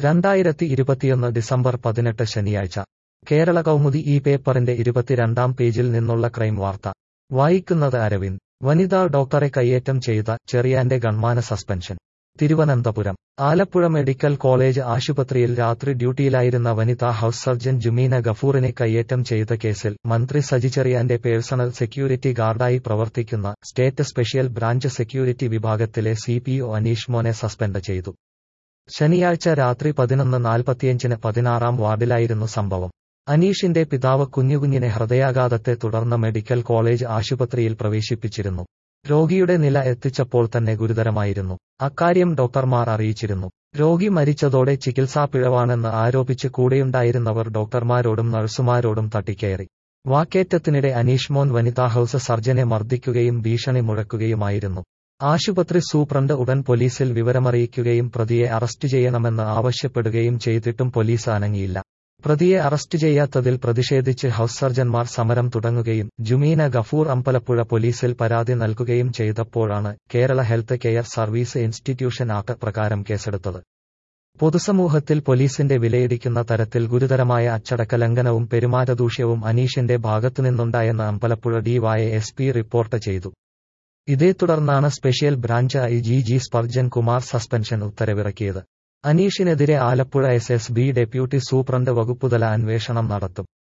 രണ്ടായിരത്തി ഇരുപത്തിയൊന്ന് ഡിസംബർ പതിനെട്ട് ശനിയാഴ്ച കേരള കൗമുദി ഈ പേപ്പറിന്റെ ഇരുപത്തിരണ്ടാം പേജിൽ നിന്നുള്ള ക്രൈം വാർത്ത വായിക്കുന്നത് അരവിന്ദ് വനിതാ ഡോക്ടറെ കയ്യേറ്റം ചെയ്ത ചെറിയാന്റെ ഗൺമാന suspension Thiruvananthapuram Alappuzha medical college ആശുപത്രിയിൽ രാത്രി ഡ്യൂട്ടിയിലായിരുന്ന വനിതാ ഹൌസ് സർജൻ ജുമീന ഗഫൂറിനെ കയ്യേറ്റം ചെയ്ത കേസിൽ മന്ത്രി സജി ചെറിയാന്റെ പേഴ്സണൽ സെക്യൂരിറ്റി ഗാർഡായി പ്രവർത്തിക്കുന്ന സ്റ്റേറ്റ് സ്പെഷ്യൽ ബ്രാഞ്ച് സെക്യൂരിറ്റി വിഭാഗത്തിലെ സിപിഒ അനീഷ് മോനെ സസ്പെൻഡ് ചെയ്തു ശനിയാഴ്ച രാത്രി പതിനൊന്ന് നാൽപ്പത്തിയഞ്ചിന് പതിനാറാം വാർഡിലായിരുന്നു സംഭവം അനീഷിന്റെ പിതാവ് കുഞ്ഞുകുഞ്ഞിനെ ഹൃദയാഘാതത്തെ തുടർന്ന് മെഡിക്കൽ കോളേജ് ആശുപത്രിയിൽ പ്രവേശിപ്പിച്ചിരുന്നു രോഗിയുടെ നില എത്തിച്ചപ്പോൾ തന്നെ ഗുരുതരമായിരുന്നു അക്കാര്യം ഡോക്ടർമാർ അറിയിച്ചിരുന്നു രോഗി മരിച്ചതോടെ ചികിത്സാ പിഴവാണെന്ന് ആരോപിച്ച് കൂടെയുണ്ടായിരുന്നവർ ഡോക്ടർമാരോടും നഴ്സുമാരോടും തട്ടിക്കയറി വാക്കേറ്റത്തിനിടെ അനീഷ് മോൻ വനിതാ ഹൌസ് സർജനെ മർദ്ദിക്കുകയും ഭീഷണി മുഴക്കുകയുമായിരുന്നു ആശുപത്രി സൂപ്രണ്ട് ഉടൻ പോലീസിൽ വിവരമറിയിക്കുകയും പ്രതിയെ അറസ്റ്റ് ചെയ്യണമെന്ന് ആവശ്യപ്പെടുകയും ചെയ്തിട്ടും പോലീസ് അനങ്ങിയില്ല പ്രതിയെ അറസ്റ്റ് ചെയ്യാത്തതിൽ പ്രതിഷേധിച്ച് ഹൌസ് സർജൻമാർ സമരം തുടങ്ങുകയും ജുമീന ഗഫൂർ അമ്പലപ്പുഴ പോലീസിൽ പരാതി നൽകുകയും ചെയ്തപ്പോഴാണ് Kerala health care service institution act പ്രകാരം കേസെടുത്തത് പൊതുസമൂഹത്തിൽ പോലീസിന്റെ വിലയിടിക്കുന്ന തരത്തിൽ ഗുരുതരമായ അച്ചടക്ക ലംഘനവും പെരുമാറ്റദൂഷ്യവും അനീഷിന്റെ ഭാഗത്തുനിന്നുണ്ടായെന്ന് Ambalappuzha DY S P report ചെയ്തു ഇതേ തുടർന്നാണ് special branch I G G Sparjan Kumar suspension ഉത്തരവിറക്കിയത് അനീഷിനെതിരെ Alappuzha S S B deputy superintendent വകുപ്പുതല അന്വേഷണം നടത്തും